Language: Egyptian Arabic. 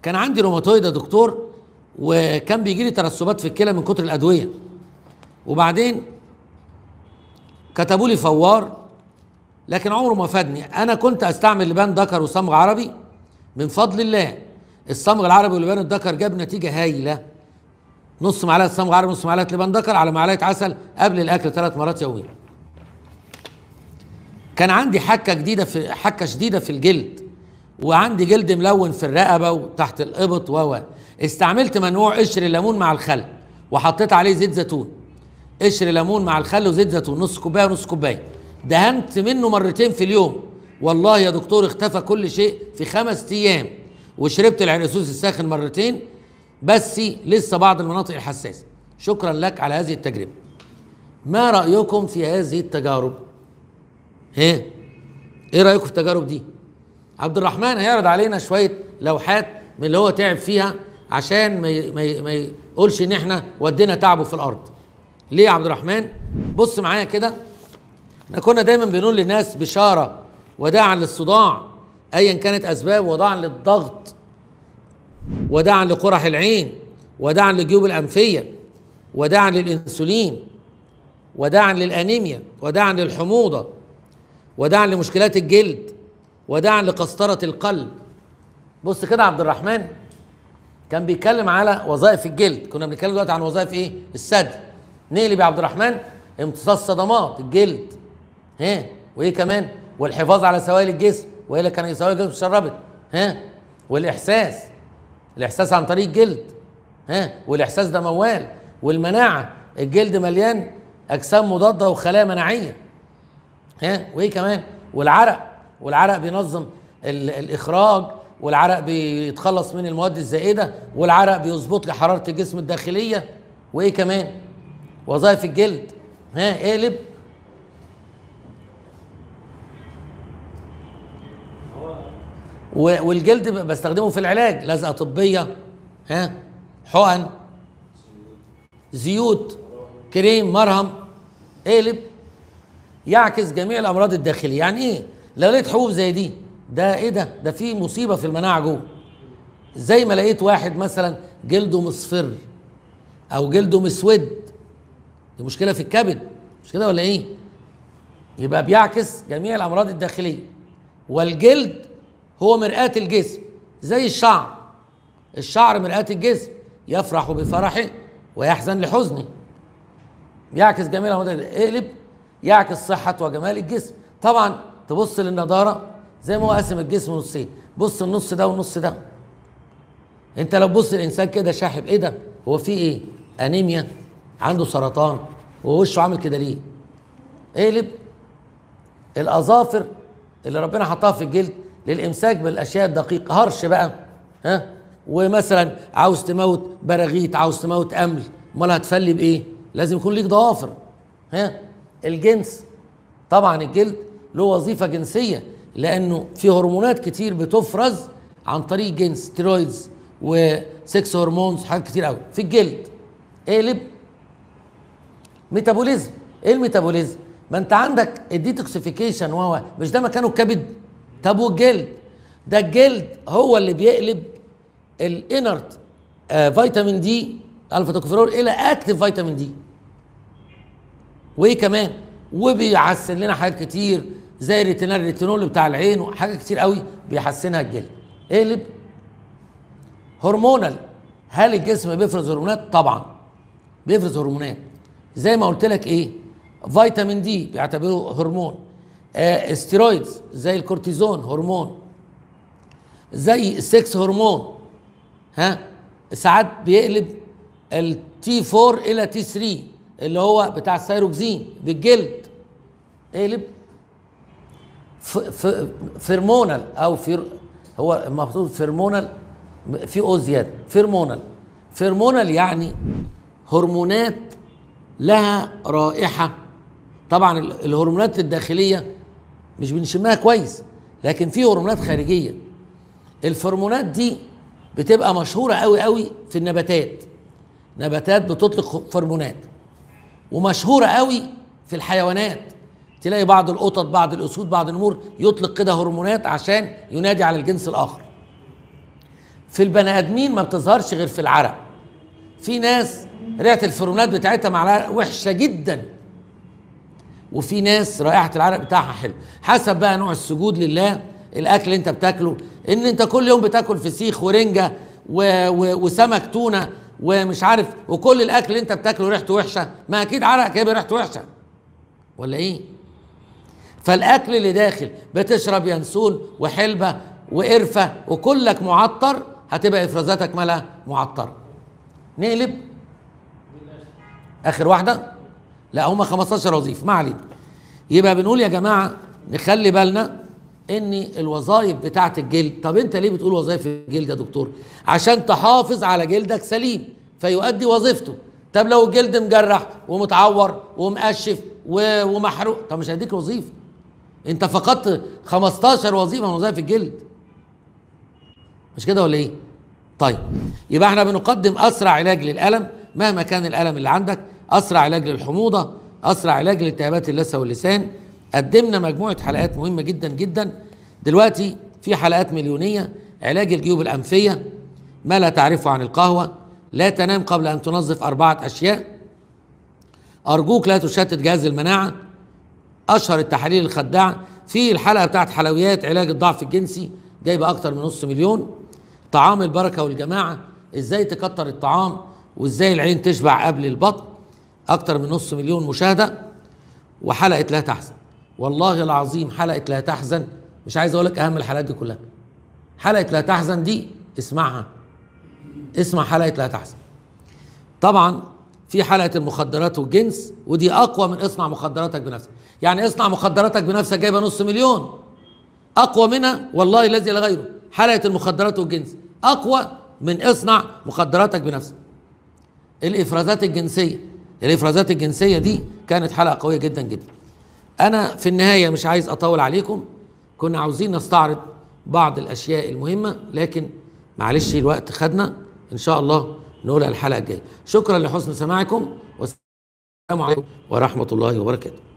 كان عندي روماتويد يا دكتور وكان بيجي لي ترسبات في الكلى من كتر الادويه وبعدين كتبوا لي فوار لكن عمره ما فادني انا كنت استعمل لبان دكر وصمغ عربي من فضل الله الصمغ العربي ولبان الدكر جاب نتيجه هايله نص معلقه صمغ عربي نص معلقه لبان دكر على معلقه عسل قبل الاكل ثلاث مرات يوميا كان عندي حكه جديده في حكه شديده في الجلد وعندي جلد ملون في الرقبه وتحت الابط و استعملت منوع قشر الليمون مع الخل وحطيت عليه زيت زيتون قشر ليمون مع الخل وزيت زيتون نص كوبايه ونص كوبايه دهنت منه مرتين في اليوم والله يا دكتور اختفى كل شيء في خمس ايام وشربت العرقسوس الساخن مرتين بس لسه بعض المناطق الحساسه شكرا لك على هذه التجربه ما رايكم في هذه التجارب ايه ايه رايكم في التجارب دي عبد الرحمن هيعرض علينا شويه لوحات من اللي هو تعب فيها عشان ما ي- ما ي- ما يقولش ان احنا ودينا تعبه في الارض ليه يا عبد الرحمن بص معايا كده احنا كنا دايما بنقول للناس بشاره وداعا للصداع ايا كانت اسبابه وداعا للضغط وداعا لقرح العين وداعا للجيوب الانفيه وداعا للانسولين وداعا للانيميا وداعا للحموضه وداعا لمشكلات الجلد وداعا لقسطره القلب بص كده عبد الرحمن كان بيتكلم على وظائف الجلد كنا بنتكلم دلوقتي عن وظائف ايه الثدي نقلب يا عبد الرحمن امتصاص صدمات الجلد ها وايه كمان والحفاظ على سوائل الجسم والا كان سوائل الجسم اتشربت ها والاحساس الاحساس عن طريق الجلد ها والاحساس ده موال والمناعه الجلد مليان اجسام مضاده وخلايا مناعيه ها وايه كمان والعرق والعرق بينظم ال- الاخراج والعرق بيتخلص من المواد الزائده والعرق بيظبط لي حراره الجسم الداخليه وايه كمان وظائف الجلد ها اقلب و- والجلد ب- بستخدمه في العلاج لزقه طبيه ها حقن زيوت كريم مرهم اقلب يعكس جميع الامراض الداخليه يعني ايه لو لقيت حبوب زي دي ده ايه ده ده في مصيبه في المناعه جوه زي ما لقيت واحد مثلا جلده مصفر او جلده مسود دي مشكله في الكبد مش كده ولا ايه يبقى بيعكس جميع الامراض الداخليه والجلد هو مرآة الجسم زي الشعر الشعر مرآة الجسم يفرح بفرحه ويحزن لحزنه يعكس جميع الامراض اقلب يعكس صحه وجمال الجسم طبعا تبص للنضاره زي ما هو قاسم الجسم نصين بص النص ده والنص ده انت لو بص الانسان كده شاحب ايه ده هو في ايه انيميا عنده سرطان ووشه عامل كده ليه اقلب الاظافر اللي ربنا حطها في الجلد للامساك بالاشياء الدقيقه هرش بقى ها ومثلا عاوز تموت براغيث عاوز تموت امل امال هتفلي بايه لازم يكون ليك ضوافر ها الجنس طبعا الجلد له وظيفه جنسيه لانه في هرمونات كتير بتفرز عن طريق الجنس ستيرويدز وسكس هرمونز حاجات كتير قوي في الجلد اقلب ميتابوليزم ايه الميتابوليزم ما انت عندك الديتوكسيفيكيشن وهو مش ده مكانه الكبد طب والجلد ده الجلد هو اللي بيقلب الانرت آه فيتامين دي الفا توكوفيرول الى اكتف فيتامين دي وايه كمان وبيحسن لنا حاجات كتير زي الريتينال الريتينول بتاع العين وحاجات كتير قوي بيحسنها الجلد اقلب هرمونال هل الجسم بيفرز هرمونات طبعا بيفرز هرمونات زي ما قلت لك ايه فيتامين دي بيعتبروه هرمون آه استيرويدز زي الكورتيزون هرمون زي السكس هرمون ها ساعات بيقلب التي 4 الى تي 3 اللي هو بتاع الثيروكسين بالجلد اقلب ف ف فيرمونال او فير هو المفروض فيرمونال في او زياده فيرمونال فيرمونال يعني هرمونات لها رائحه طبعا ال- الهرمونات الداخليه مش بنشمها كويس لكن في هرمونات خارجيه الفرمونات دي بتبقى مشهوره قوي قوي في النباتات نباتات بتطلق فرمونات ومشهوره قوي في الحيوانات تلاقي بعض القطط بعض الاسود بعض النمور يطلق كده هرمونات عشان ينادي على الجنس الاخر في البني ادمين ما بتظهرش غير في العرق في ناس ريحه الفرونات بتاعتها مع العرق وحشه جدا وفي ناس رائحه العرق بتاعها حلو حسب بقى نوع السجود لله الاكل اللي انت بتاكله ان انت كل يوم بتاكل فسيخ ورنجه و... و... وسمك تونه ومش عارف وكل الاكل اللي انت بتاكله ريحته وحشه ما اكيد عرقك هيبقى ريحته وحشه ولا ايه فالاكل اللي داخل بتشرب ينسون وحلبه وقرفه وكلك معطر هتبقى افرازاتك مالها معطره نقلب اخر واحده لا هما 15 وظيفه ما علينا يبقى بنقول يا جماعه نخلي بالنا ان الوظائف بتاعه الجلد طب انت ليه بتقول وظائف الجلد يا دكتور عشان تحافظ على جلدك سليم فيؤدي وظيفته طب لو الجلد مجرح ومتعور ومقشف و- ومحروق طب مش هيديك وظيفه انت فقدت 15 وظيفه من وظائف الجلد مش كده ولا ايه طيب يبقى احنا بنقدم اسرع علاج للالم مهما كان الالم اللي عندك اسرع علاج للحموضه اسرع علاج لالتهابات اللثه واللسان قدمنا مجموعه حلقات مهمه جدا جدا دلوقتي في حلقات مليونيه علاج الجيوب الانفيه ما لا تعرفه عن القهوه لا تنام قبل ان تنظف اربعه اشياء ارجوك لا تشتت جهاز المناعه اشهر التحاليل الخداعه في الحلقه بتاعت حلويات علاج الضعف الجنسي جايبه اكتر من نص مليون طعام البركه والجماعه ازاي تكتر الطعام وازاي العين تشبع قبل البطن اكتر من نص مليون مشاهده وحلقه لا تحزن والله العظيم حلقه لا تحزن مش عايز اقول لك اهم الحلقات دي كلها حلقه لا تحزن دي اسمعها اسمع حلقه لا تحزن طبعا في حلقه المخدرات والجنس ودي اقوى من اصنع مخدراتك بنفسك يعني اصنع مخدراتك بنفسك جايبه نص مليون اقوى منها والله الذي لا غيره حلقه المخدرات والجنس اقوى من اصنع مخدراتك بنفسك الافرازات الجنسيه الافرازات الجنسيه دي كانت حلقه قويه جدا جدا انا في النهايه مش عايز اطول عليكم كنا عاوزين نستعرض بعض الاشياء المهمه لكن معلش الوقت خدنا ان شاء الله نقولها الحلقه الجايه شكرا لحسن سماعكم والسلام عليكم ورحمه الله وبركاته